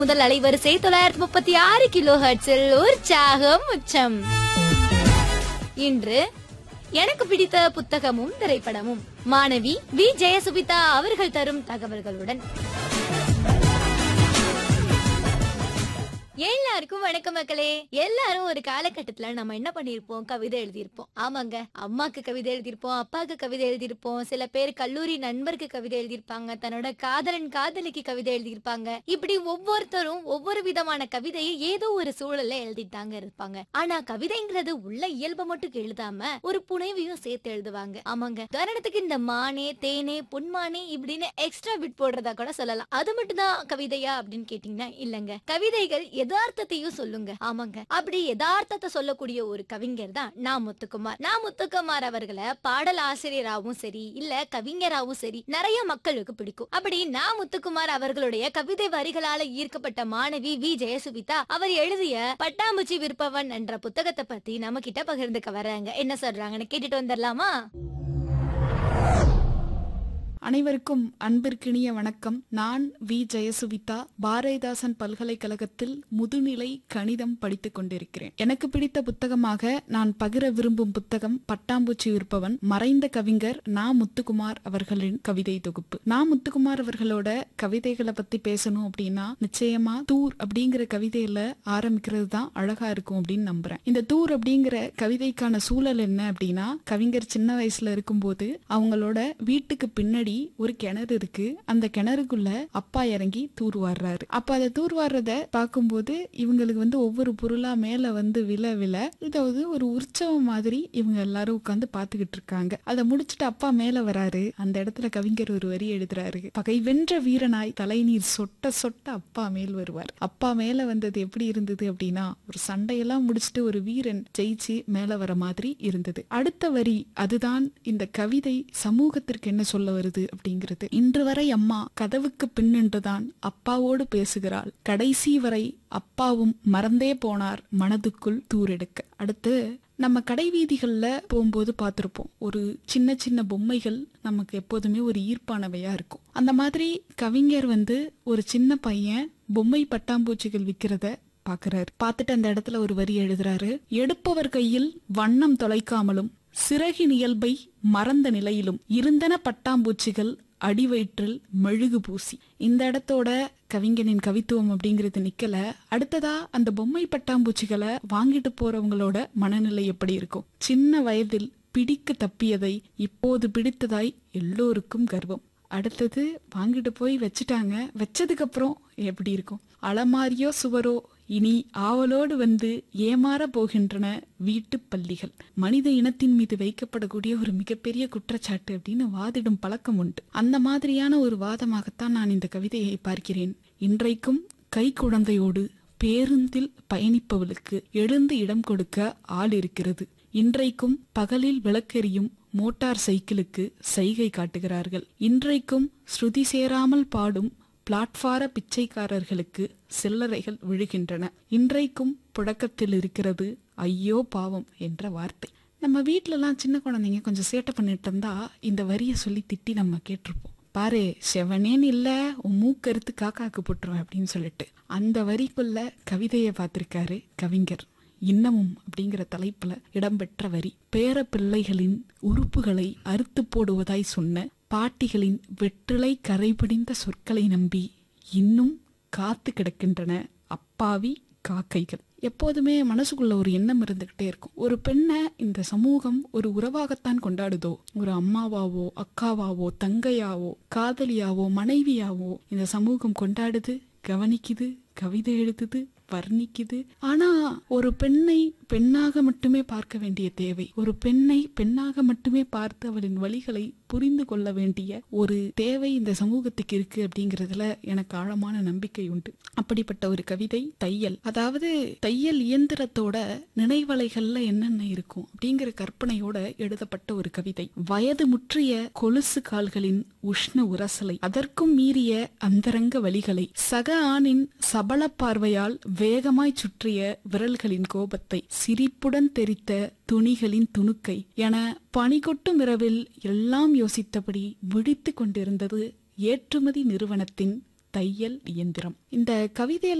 முதல் அலைவரிசை தொள்ளாயிரத்தி முப்பத்தி ஆறு கிலோ ஹெர்ட்ஸில் உற்சாகம் உச்சம் இன்று எனக்கு பிடித்த புத்தகமும் திரைப்படமும் மாணவி வி ஜெயசுபிதா அவர்கள் தரும் தகவல்களுடன் எல்லாருக்கும் வணக்கம் மக்களே எல்லாரும் ஒரு காலகட்டத்துல நம்ம என்ன பண்ணிருப்போம் கவிதை எழுதியிருப்போம் ஆமாங்க அம்மாக்கு கவிதை எழுதியிருப்போம் அப்பாக்கு கவிதை எழுதியிருப்போம் சில பேர் கல்லூரி நண்பருக்கு கவிதை எழுதியிருப்பாங்க தன்னோட காதலன் காதலிக்கு கவிதை எழுதியிருப்பாங்க இப்படி ஒவ்வொருத்தரும் ஒவ்வொரு விதமான கவிதையை ஏதோ ஒரு சூழல்ல எழுதிட்டாங்க இருப்பாங்க ஆனா கவிதைங்கிறது உள்ள இயல்பை மட்டும் எழுதாம ஒரு புனைவையும் சேர்த்து எழுதுவாங்க ஆமாங்க உதாரணத்துக்கு இந்த மானே தேனே பொன்மானே இப்படின்னு எக்ஸ்ட்ரா பிட் போடுறதா கூட சொல்லலாம் அது மட்டும் தான் கவிதையா அப்படின்னு கேட்டீங்கன்னா இல்லங்க கவிதைகள் யதார்த்தத்தையும் சொல்லுங்க ஆமாங்க அப்படி யதார்த்தத்தை சொல்லக்கூடிய ஒரு கவிஞர் தான் நா முத்துக்குமார் நா முத்துக்குமார் அவர்களை பாடல் ஆசிரியராகவும் சரி இல்ல கவிஞராகவும் சரி நிறைய மக்களுக்கு பிடிக்கும் அப்படி நா முத்துக்குமார் அவர்களுடைய கவிதை வரிகளால ஈர்க்கப்பட்ட மாணவி வி ஜெயசுபிதா அவர் எழுதிய பட்டாம்பூச்சி விற்பவன் என்ற புத்தகத்தை பத்தி நம்ம கிட்ட பகிர்ந்துக்க வர்றாங்க என்ன சொல்றாங்கன்னு கேட்டுட்டு வந்துடலாமா அனைவருக்கும் அன்பிற்கினிய வணக்கம் நான் வி ஜெயசுவிதா பாரதிதாசன் பல்கலைக்கழகத்தில் முதுநிலை கணிதம் படித்துக் கொண்டிருக்கிறேன் எனக்கு பிடித்த புத்தகமாக நான் பகிர விரும்பும் புத்தகம் பட்டாம்பூச்சி விற்பவன் மறைந்த கவிஞர் நா முத்துக்குமார் அவர்களின் கவிதை தொகுப்பு நா முத்துக்குமார் அவர்களோட கவிதைகளை பத்தி பேசணும் அப்படின்னா நிச்சயமா தூர் அப்படிங்கிற கவிதையில ஆரம்பிக்கிறது தான் அழகா இருக்கும் அப்படின்னு நம்புறேன் இந்த தூர் அப்படிங்கிற கவிதைக்கான சூழல் என்ன அப்படின்னா கவிஞர் சின்ன வயசுல இருக்கும்போது அவங்களோட வீட்டுக்கு பின்னாடி ஒரு கிணறு இருக்கு அந்த கிணறுக்குள்ள அப்பா இறங்கி தூர்வாடுறாரு அப்ப அதை தூர்வாடுறத பார்க்கும்போது இவங்களுக்கு வந்து ஒவ்வொரு பொருளா மேல வந்து விழ விழ இதாவது ஒரு உற்சவம் மாதிரி இவங்க எல்லாரும் உட்காந்து பாத்துக்கிட்டு இருக்காங்க அதை முடிச்சுட்டு அப்பா மேல வராரு அந்த இடத்துல கவிஞர் ஒரு வரி எழுதுறாரு பகை வென்ற வீரனாய் தலைநீர் சொட்ட சொட்ட அப்பா மேல் வருவார் அப்பா மேல வந்தது எப்படி இருந்தது அப்படின்னா ஒரு சண்டையெல்லாம் முடிச்சுட்டு ஒரு வீரன் ஜெயிச்சு மேல வர மாதிரி இருந்தது அடுத்த வரி அதுதான் இந்த கவிதை சமூகத்திற்கு என்ன சொல்ல வருது அப்படிங்கிறது இன்று வரை அம்மா கதவுக்கு பின்னின்றுதான் அப்பாவோடு பேசுகிறாள் கடைசி வரை அப்பாவும் மறந்தே போனார் மனதுக்குள் தூரெடுக்க அடுத்து நம்ம கடை வீதிகள்ல போகும்போது பார்த்திருப்போம் ஒரு சின்ன சின்ன பொம்மைகள் நமக்கு எப்போதுமே ஒரு ஈர்ப்பானவையா இருக்கும் அந்த மாதிரி கவிஞர் வந்து ஒரு சின்ன பையன் பொம்மை பட்டாம்பூச்சிகள் விக்கிறத பாக்குறாரு பார்த்துட்டு அந்த இடத்துல ஒரு வரி எழுதுறாரு எடுப்பவர் கையில் வண்ணம் தொலைக்காமலும் சிறகின் இயல்பை மறந்த நிலையிலும் இருந்தன பட்டாம்பூச்சிகள் அடிவயிற்றில் மெழுகு பூசி இந்த இடத்தோட கவிஞனின் கவித்துவம் அப்படிங்கிறது நிக்கல அடுத்ததா அந்த பொம்மை பட்டாம்பூச்சிகளை வாங்கிட்டு போறவங்களோட மனநிலை எப்படி இருக்கும் சின்ன வயதில் பிடிக்க தப்பியதை இப்போது பிடித்ததாய் எல்லோருக்கும் கர்வம் அடுத்தது வாங்கிட்டு போய் வச்சுட்டாங்க வச்சதுக்கு அப்புறம் எப்படி இருக்கும் அலமாரியோ சுவரோ இனி ஆவலோடு வந்து ஏமாற போகின்றன வீட்டு பள்ளிகள் மனித இனத்தின் மீது வைக்கப்படக்கூடிய ஒரு மிகப்பெரிய குற்றச்சாட்டு அப்படின்னு வாதிடும் பழக்கம் உண்டு அந்த மாதிரியான ஒரு வாதமாகத்தான் நான் இந்த கவிதையை பார்க்கிறேன் இன்றைக்கும் கை குழந்தையோடு பேருந்தில் பயணிப்பவளுக்கு எழுந்து இடம் கொடுக்க ஆள் இருக்கிறது இன்றைக்கும் பகலில் விளக்கெரியும் மோட்டார் சைக்கிளுக்கு சைகை காட்டுகிறார்கள் இன்றைக்கும் ஸ்ருதி சேராமல் பாடும் பிளாட்பார பிச்சைக்காரர்களுக்கு சில்லறைகள் விழுகின்றன இன்றைக்கும் புழக்கத்தில் இருக்கிறது ஐயோ பாவம் என்ற வார்த்தை நம்ம வீட்டிலலாம் சின்ன குழந்தைங்க கொஞ்சம் சேட்டை பண்ணிட்டு இருந்தா இந்த வரியை சொல்லி திட்டி நம்ம கேட்டிருப்போம் பாரு செவனேன்னு இல்ல உன் மூக்கறுத்து காக்காக்கு போட்டுருவேன் அப்படின்னு சொல்லிட்டு அந்த வரிக்குள்ள கவிதையை பார்த்திருக்காரு கவிஞர் இன்னமும் அப்படிங்கிற தலைப்புல இடம்பெற்ற வரி பேர பிள்ளைகளின் உறுப்புகளை அறுத்து போடுவதாய் சொன்ன பாட்டிகளின் வெற்றிலை கரைபிடிந்த சொற்களை நம்பி இன்னும் காத்து கிடக்கின்றன அப்பாவி காக்கைகள் எப்போதுமே மனசுக்குள்ள ஒரு எண்ணம் இருந்துகிட்டே இருக்கும் ஒரு பெண்ணை இந்த சமூகம் ஒரு உறவாகத்தான் கொண்டாடுதோ ஒரு அம்மாவாவோ அக்காவாவோ தங்கையாவோ காதலியாவோ மனைவியாவோ இந்த சமூகம் கொண்டாடுது கவனிக்குது கவிதை எழுதுது வர்ணிக்குது ஆனா ஒரு பெண்ணை பெண்ணாக மட்டுமே பார்க்க வேண்டிய தேவை ஒரு பெண்ணை பெண்ணாக மட்டுமே பார்த்து அவளின் வழிகளை புரிந்து கொள்ள வேண்டிய ஒரு தேவை இந்த சமூகத்துக்கு இருக்கு அப்படிங்கறதுல எனக்கு ஆழமான நம்பிக்கை உண்டு அப்படிப்பட்ட ஒரு கவிதை தையல் அதாவது தையல் இயந்திரத்தோட நினைவலைகள்ல என்னென்ன இருக்கும் அப்படிங்கிற கற்பனையோட எழுதப்பட்ட ஒரு கவிதை வயது முற்றிய கொலுசு கால்களின் உஷ்ண உரசலை அதற்கும் மீறிய அந்தரங்க வழிகளை சக ஆணின் சபல பார்வையால் வேகமாய் சுற்றிய விரல்களின் கோபத்தை சிரிப்புடன் தெரித்த துணிகளின் துணுக்கை என பனிகொட்டும் இரவில் எல்லாம் யோசித்தபடி விழித்து கொண்டிருந்தது ஏற்றுமதி நிறுவனத்தின் தையல் இயந்திரம் இந்த கவிதையில